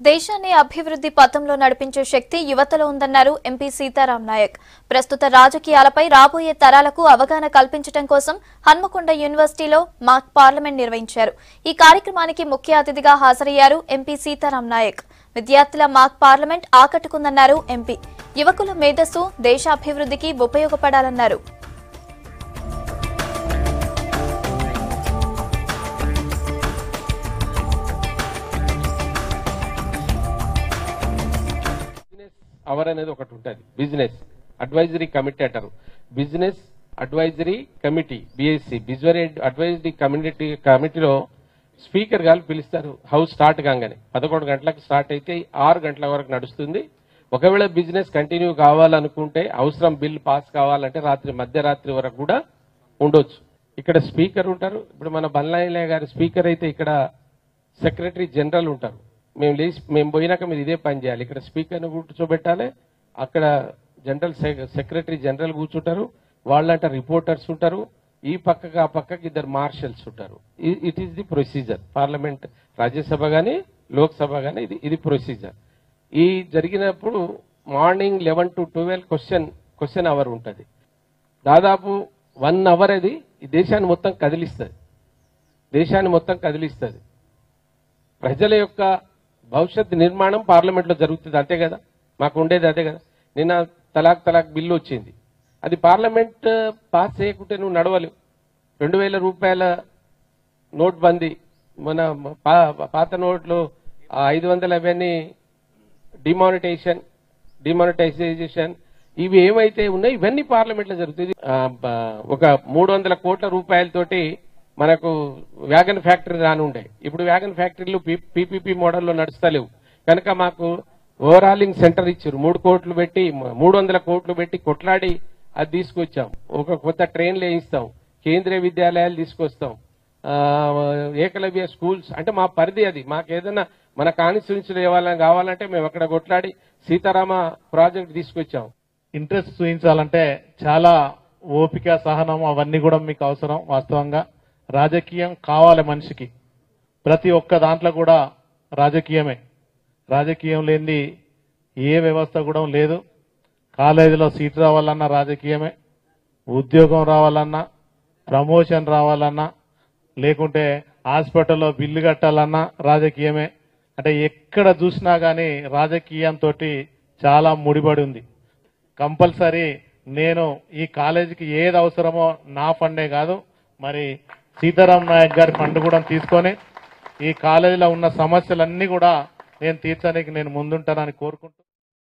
దేశాన్ని అభివృద్ధి పథంలో నడిపించే శక్తి యువతలో ఉందన్నారు ఎంపీ సీతారాం నాయక్ ప్రస్తుత రాజకీయాలపై రాబోయే తరాలకు అవగాహన కల్పించడం కోసం హన్మకొండ యూనివర్సిటీలో మాక్ పార్లమెంట్ నిర్వహించారు ఈ కార్యక్రమానికి ముఖ్య అతిథిగా హాజరయ్యారు ఎంపీ సీతారాం నాయక్ విద్యార్థుల మాక్ పార్లమెంట్ ఆకట్టుకుందన్నారు ఎంపీ యువకుల మేధస్సు దేశ అభివృద్ధికి ఉపయోగపడాలన్నారు బిజినెస్ అవర్ అనేది ఒకటి ఉంటుంది బిజినెస్ అడ్వైజరీ కమిటీ అంటారు business advisory committee BSC business advisory community కమిటీలో స్పీకర్ గారు పిలుస్తారు హౌస్ స్టార్ట్ కాగానే పదకొండు గంటలకు స్టార్ట్ అయితే ఆరు గంటల వరకు నడుస్తుంది ఒకవేళ బిజినెస్ కంటిన్యూ కావాలనుకుంటే అవసరం బిల్ పాస్ కావాలంటే రాత్రి మధ్యరాత్రి వరకు కూడా ఉండొచ్చు ఇక్కడ స్పీకర్ ఉంటారు ఇప్పుడు మన బన్లాయిలే గారి స్పీకర్ అయితే ఇక్కడ సెక్రటరీ జనరల్ ఉంటారు మేము లేచి మేము పోయినాక మీరు ఇదే పని చేయాలి ఇక్కడ స్పీకర్ని కూర్చోబెట్టాలి అక్కడ జనరల్ సె- సెక్రటరీ జనరల్ కూర్చుంటారు వాళ్ళంట రిపోర్టర్స్ ఉంటారు ఈ పక్కకి ఆ పక్కకి ఇద్దరు మార్షల్స్ ఉంటారు it is the procedure parliament Rajya Sabha గానీ లోక్సభ గానీ ఇది ఇది ప్రొసీజర్ ఈ జరిగినప్పుడు morning eleven to twelve question question hour ఉంటుంది దాదాపు వన్ అవర్ అది ఈ దేశాన్ని మొత్తం కదిలిస్తుంది దేశాన్ని మొత్తం కదిలిస్తుంది ప్రజల యొక్క భవిష్యత్ నిర్మాణం పార్లమెంట్ లో జరుగుతుంది అంతే కదా మాకు ఉండేది అదే కదా నిన్న తలాక్ తలాక్ బిల్లు వచ్చింది అది పార్లమెంట్ పాస్ చేయకుంటే నువ్వు నడవలేవు రెండు వేల రూపాయల నోట్ బందీ మన పా- పాత నోట్లు ఆ ఐదు వందల అవన్నీ డిమానిటైజేషన్ డిమానిటైజేషన్ ఇవి ఏమైతే ఉన్నాయో ఇవన్నీ పార్లమెంట్ లో జరుగుతుంది ఆ, బ- ఒక మూడు వందల కోట్ల రూపాయలతోటి మనకు వ్యాగన్ ఫ్యాక్టరీ రానుండే ఇప్పుడు వ్యాగన్ ఫ్యాక్టరీలు పీపీపీ మోడల్లో నడుస్తలేవు కనుక మాకు ఓవరాలింగ్ సెంటర్ ఇచ్చారు మూడు కోట్లు పెట్టి మూడు వందల కోట్లు పెట్టి కొట్లాడి అది తీసుకొచ్చాం ఒక కొత్త ట్రైన్లు వేయిస్తాం కేంద్రీయ విద్యాలయాలు తీసుకొస్తాం ఆ, ఏకలవ్య స్కూల్స్ అంటే మా పరిధి అది మాకు ఏదైనా మన కాన్స్టిట్యూన్సీలో ఇవ్వాలని కావాలంటే మేము అక్కడ కొట్లాడి సీతారామ ప్రాజెక్ట్ తీసుకొచ్చాం ఇంట్రెస్ట్ చూపించాలంటే చాలా ఓపిక సహనం అవన్నీ కూడా మీకు అవసరం వాస్తవంగా రాజకీయం కావాలి మనిషికి ప్రతి ఒక్క దాంట్లో కూడా రాజకీయమే రాజకీయం లేనిది ఏ వ్యవస్థ కూడా లేదు కాలేజీలో సీట్ రావాలన్నా రాజకీయమే ఉద్యోగం రావాలన్నా ప్రమోషన్ రావాలన్నా లేకుంటే హాస్పిటల్లో బిల్లు కట్టాలన్నా రాజకీయమే అంటే ఎక్కడ చూసినా గానీ రాజకీయంతో చాలా ముడిపడి ఉంది కంపల్సరీ నేను ఈ కాలేజీకి ఏది అవసరమో నా ఫండే కాదు మరి సీతారాం నాయక్ గారి ఫండ్ కూడా తీసుకొని ఈ కాలేజీలో ఉన్న సమస్యలన్నీ కూడా నేను తీర్చడానికి నేను ముందుంటానని కోరుకుంటూ